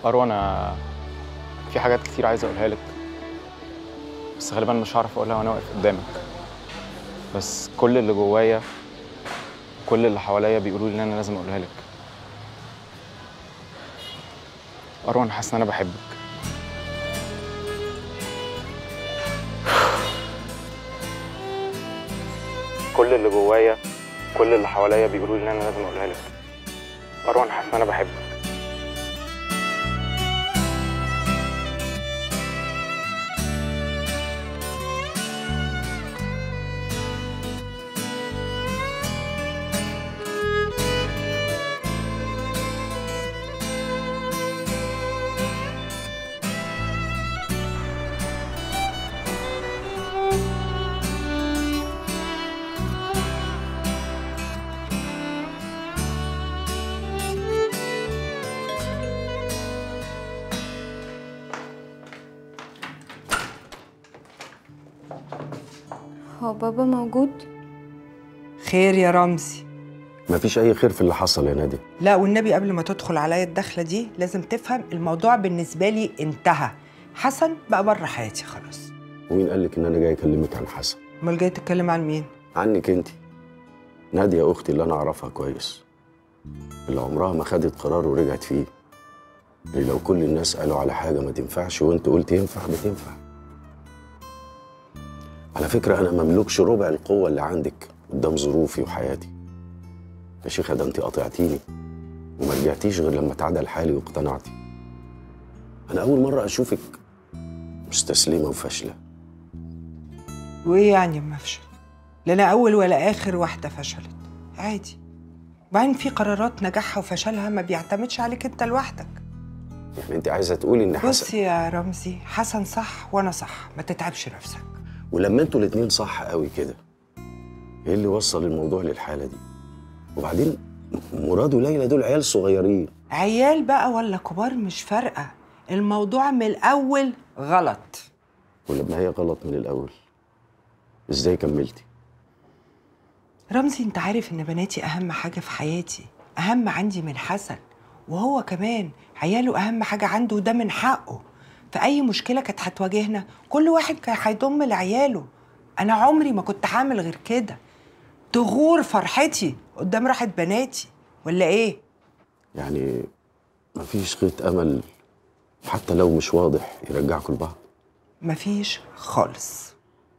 أروى أنا في حاجات كتير عايز أقولها لك بس غالبا مش هعرف أقولها وأنا واقف قدامك بس كل اللي جوايا كل اللي حواليا بيقولوا لي إن أنا لازم أقولها لك أروى أنا حاسس إن أنا بحبك كل اللي جوايا كل اللي حواليا بيقولوا لي إن أنا لازم أقولها لك أروى أنا حاسس إن أنا بحبك هو بابا موجود خير يا رمزي مفيش أي خير في اللي حصل يا نادي لا والنبي قبل ما تدخل عليا الدخله دي لازم تفهم الموضوع بالنسبه لي انتهى حسن بقى بره حياتي خلاص ومين قال لك إن أنا جاي أكلمك عن حسن؟ امال جاي تتكلم عن مين عنك أنت نادية أختي اللي أنا أعرفها كويس اللي عمرها ما خدت قرار ورجعت فيه اللي لو كل الناس قالوا على حاجة ما تنفعش وأنت قلت ينفع بتنفع على فكرة أنا مملكش ربع القوة اللي عندك قدام ظروفي وحياتي يا شيخة ده أنت قطعتيني وما رجعتيش غير لما اتعدل حالي واقتنعتي أنا أول مرة أشوفك مستسلمة وفاشلة وايه يعني اما افشل لا انا اول ولا اخر واحده فشلت عادي وبعدين في قرارات نجاحها وفشلها ما بيعتمدش عليك انت لوحدك يعني أنت عايزة تقولي إن حسن بص يا رمزي حسن صح وانا صح ما تتعبش نفسك ولما انتوا الاتنين صح قوي كده ايه اللي وصل الموضوع للحاله دي وبعدين مراد وليلى دول عيال صغيرين عيال بقى ولا كبار مش فارقه الموضوع من الاول غلط ولما هي غلط من الاول ازاي كملتي رمزي انت عارف ان بناتي اهم حاجه في حياتي اهم عندي من حسن وهو كمان عياله اهم حاجه عنده وده من حقه في اي مشكله كانت هتواجهنا كل واحد كان هيضم لعياله انا عمري ما كنت هعمل غير كده تغور فرحتي قدام راحه بناتي ولا ايه يعني مفيش خيط امل حتى لو مش واضح يرجعكم لبعض مفيش خالص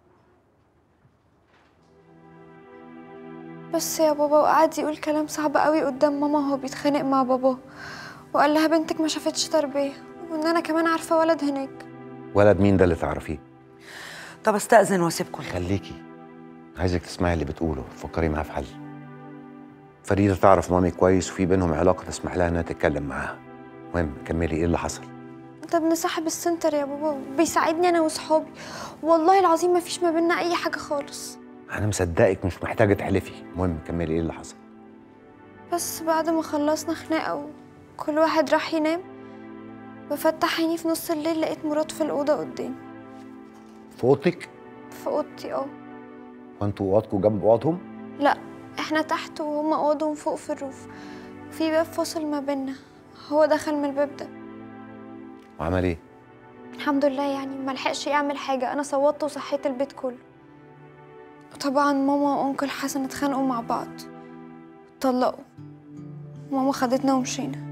بس يا بابا وقعد يقول كلام صعب قوي قدام ماما وهو بيتخانق مع باباه وقال لها بنتك ما شافتش تربيه وان انا كمان عارفه ولد هناك ولد مين ده اللي تعرفيه طب استاذن واسيبكم خليكي عايزك تسمعي اللي بتقوله تفكري معاه في حل فريدة تعرف مامي كويس وفي بينهم علاقة تسمح لها انها تتكلم معاها المهم كملي ايه اللي حصل ده ابن صاحب السنتر يا بابا بيساعدني انا وصحابي والله العظيم ما فيش ما بينا اي حاجه خالص انا مصدقك مش محتاجة تحلفي المهم كملي ايه اللي حصل بس بعد ما خلصنا خناقه وكل واحد راح ينام بفتح عيني في نص الليل لقيت مراد في الاوضه قدامي في اوضتك في اوضتي اه وانتوا اوضتكم جنب اوضهم لا احنا تحت وهما اوضهم فوق في الروف وفي باب فاصل ما بينا هو دخل من الباب ده وعمل ايه الحمد لله يعني ما لحقش يعمل حاجه انا صوتت وصحيت البيت كله طبعا ماما وانكل حسن اتخانقوا مع بعض اتطلقوا ماما خدتنا ومشينا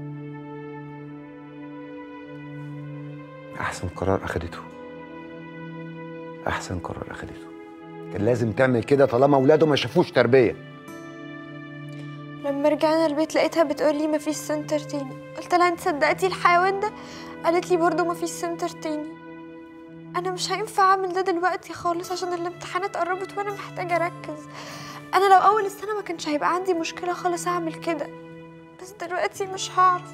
احسن قرار اخدته احسن قرار اخدته كان لازم تعمل كده طالما اولاده ما شافوش تربيه لما رجعنا البيت لقيتها بتقول لي مفيش سنتر تاني قلت لها انت صدقتي الحيوان ده قالت لي برضه مفيش سنتر تاني انا مش هينفع اعمل ده دلوقتي خالص عشان الامتحانات قربت وانا محتاجه اركز انا لو اول السنه ما كانش هيبقى عندي مشكله خالص اعمل كده بس دلوقتي مش هعرف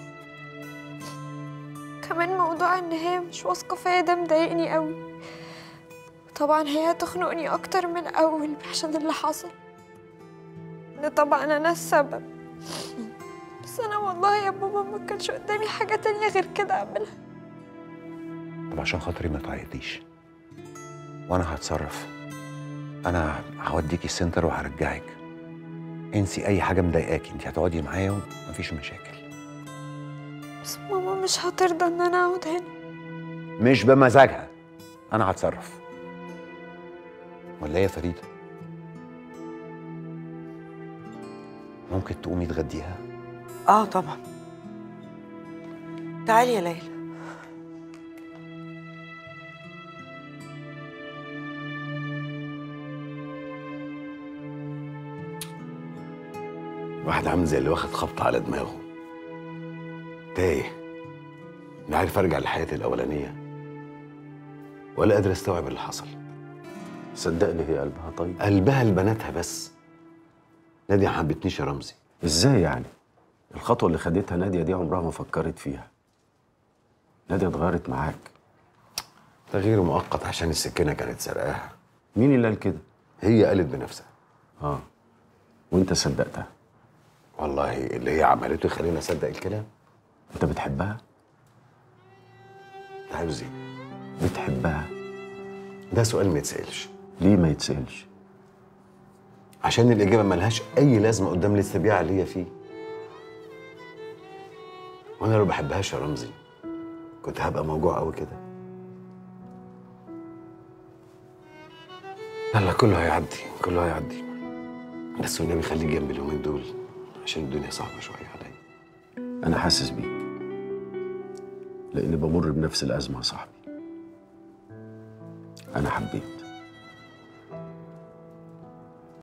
كمان موضوع ان هي مش واثقه فيا ده مضايقني قوي طبعا هي هتخنقني اكتر من الاول عشان اللي حصل ان طبعا انا السبب بس انا والله يا بابا ما كانش قدامي حاجه تانية غير كده اعملها طب عشان خاطري ما تعيطيش وانا هتصرف انا هوديكي السنتر وهرجعك انسي اي حاجه مضايقاكي انت هتقعدي معايا ومفيش مشاكل بس ماما مش هترضى ان انا اقعد هنا مش بمزاجها انا هتصرف ولا ايه يا فريده ممكن تقومي تغديها اه طبعا تعالي يا ليلى واحد عامل زي اللي واخد خبطة على دماغه تايه لا عارف ارجع لحياتي الاولانيه ولا قادر استوعب اللي حصل صدقني هي قلبها طيب قلبها لبناتها بس نادية ما حبتنيش يا رمزي ازاي يعني الخطوه اللي خدتها ناديه دي عمرها ما فكرت فيها ناديه اتغيرت معاك تغيير مؤقت عشان السكينه كانت سرقاها مين اللي قال كده هي قالت بنفسها اه وانت صدقتها والله اللي هي عملته يخليني اصدق الكلام انت بتحبها انت عاوز ايه بتحبها ده سؤال ما يتسالش ليه ما يتسالش عشان الاجابه ملهاش اي لازمه قدام الاستبياع اللي هي فيه وانا لو بحبهاش يا رمزي كنت هبقى موجوع قوي كده يلا كله هيعدي كله هيعدي بس والنبي خليك جنبي اليومين دول عشان الدنيا صعبه شويه عليا انا حاسس بيك لاني بمر بنفس الازمه يا صاحبي انا حبيت